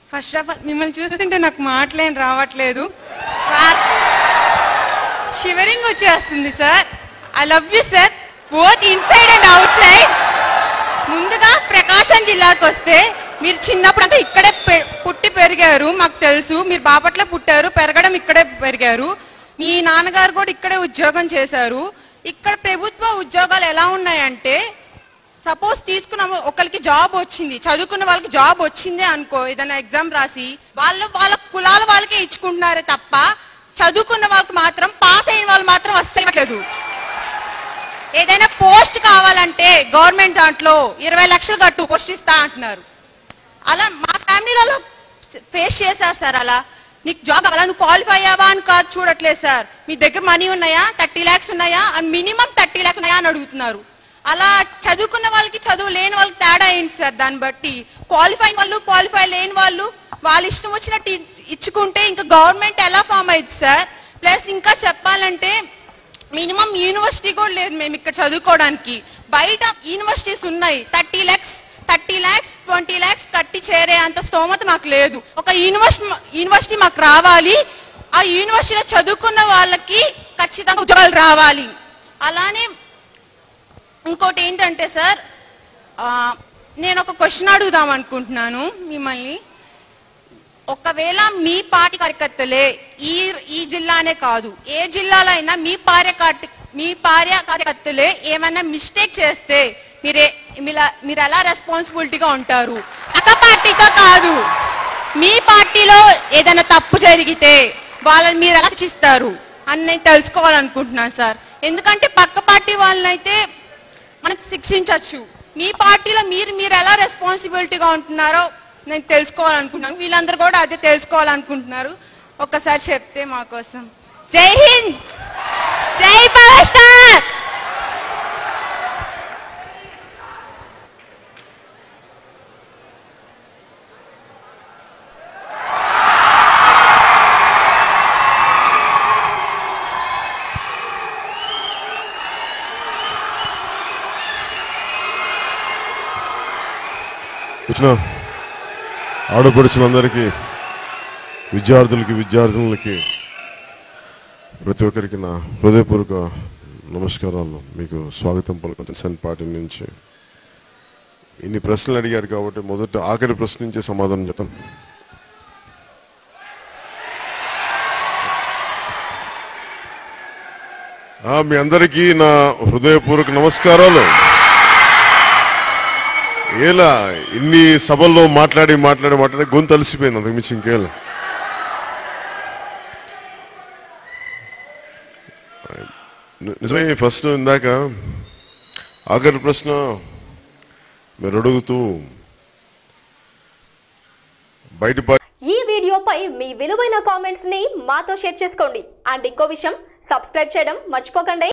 first of all మిమ్మల్ని చూస్తుంటే నాకు మాటలేం రావట్లేదు షివరింగ్ వచ్చేస్తుంది sir I love you sir both inside and outside ముందుగా ప్రకాశం జిల్లాకు వస్తే మీరు చిన్నప్పుడు అంతా ఇక్కడే పె- పుట్టి పెరిగారు మాకు తెలుసు మీరు బాపట్ల పుట్టారు పెరగడం ఇక్కడే పెరిగారు మీ నాన్నగారు కూడా ఇక్కడే ఉద్యోగం చేశారు ఇక్కడ ప్రభుత్వ ఉద్యోగాలు ఎలా ఉన్నాయంటే సపోజ్ తీసుకున్న ఒకరికి జాబ్ వచ్చింది చదువుకున్న వాళ్ళకి జాబ్ వచ్చిందే అనుకో ఏదైనా ఎగ్జామ్ రాసి వాళ్ళు వాళ్ళ కులాల వాళ్ళకే ఇచ్చుకుంటున్నారే తప్ప చదువుకున్న వాళ్ళకి మాత్రం పాస్ అయిన వాళ్ళు మాత్రం వస్తలేదు ఏదైనా పోస్ట్ కావాలంటే గవర్నమెంట్ దాంట్లో ఇరవై లక్షలు కట్టు పోస్ట్ ఇస్తా అంటున్నారు అలా మా ఫ్యామిలీలలో ఫేస్ చేశారు సార్ అలా నీకు జాబ్ అలా నువ్వు క్వాలిఫై అయ్యావా అని కాదు చూడట్లేదు సార్ మీ దగ్గర మనీ ఉన్నాయా థర్టీ ల్యాక్స్ ఉన్నాయా అని మినిమం థర్టీ ల్యాక్స్ ఉన్నాయా అని అడుగుతున్నారు అలా చదువుకున్న వాళ్ళకి చదువు లేని వాళ్ళకి తేడా ఏంటి సార్ దాన్ని బట్టి క్వాలిఫై వాళ్ళు క్వాలిఫై లేని వాళ్ళు వాళ్ళ ఇష్టం వచ్చినట్టు ఇ- ఇచ్చుకుంటే ఇంకా గవర్నమెంట్ ఎలా ఫామ్ అయింది సార్ ప్లస్ ఇంకా చెప్పాలంటే మినిమం యూనివర్సిటీ కూడా లేదు మేము ఇక్కడ చదువుకోవడానికి బయట యూనివర్సిటీస్ ఉన్నాయి thirty lakhs thirty lakhs twenty lakhs కట్టి చేరే అంత స్తోమత మాకు లేదు ఒక యూనివర్సిటీ యూనివర్సిటీ మాకు రావాలి ఆ యూనివర్సిటీలో చదువుకున్న వాళ్ళకి ఖచ్చితంగా ఉద్యోగాలు రావాలి అలానే ఇంకోటి ఏంటంటే సార్ ఆ, నేను ఒక క్వశ్చన్ అడుగుదాం అనుకుంటున్నాను మిమ్మల్ని ఒకవేళ మీ పార్టీ కార్యకర్తలే ఈ ఈ జిల్లానే కాదు ఏ జిల్లాలో అయినా మీ పార్య కార్య- మీ పార్య కార్యకర్తలే ఏమైనా మిస్టేక్ చేస్తే మీరే మీలా- మీరు ఎలా రెస్పాన్సిబిలిటీగా ఉంటారు పక్క పార్టీతో కాదు మీ పార్టీలో ఏదైనా తప్పు జరిగితే వాళ్ళని మీరు ఎలా శిక్షిస్తారు అని నేను తెలుసుకోవాలనుకుంటున్నాను సార్ ఎందుకంటే పక్క పార్టీ వాళ్ళనైతే మనకు శిక్షించవచ్చు మీ పార్టీలో మీరు మీరు ఎలా రెస్పాన్సిబిలిటీగా ఉంటున్నారో నేను తెలుసుకోవాలనుకుంటున్నాను వీళ్ళందరూ కూడా అదే తెలుసుకోవాలనుకుంటున్నారు ఒక్కసారి చెప్తే మా కోసం జై హింద్ జై పవర్ స్టార్ వచ్చిన ఆడపడుచులందరికీ విద్యార్థులకి విద్యార్థినులకి ప్రతి ఒక్కరికి నా హృదయపూర్వక నమస్కారాలు మీకు స్వాగతం పలుకుతాను సెన్ పార్టీ నుంచి ఇన్ని ప్రశ్నలు అడిగారు కాబట్టి మొదట ఆఖరి ప్రశ్న నుంచే సమాధానం చెప్తాను ఆ, మీ అందరికీ నా హృదయపూర్వక నమస్కారాలు ఏలా ఇన్ని సభల్లో మాట్లాడి మాట్లాడి మాట్లాడి గొంతు అలసిపోయింది అంతకు మించి ఇంకేలా ని- నిజమే ఫస్ట్ ఇందాక ఆఖరి ప్రశ్న మీరు అడుగుతూ బయట పా- ఈ వీడియోపై మీ విలువైన కామెంట్స్ ని మాతో షేర్ చేసుకోండి అండ్ ఇంకో విషయం సబ్స్క్రైబ్ చేయడం మర్చిపోకండి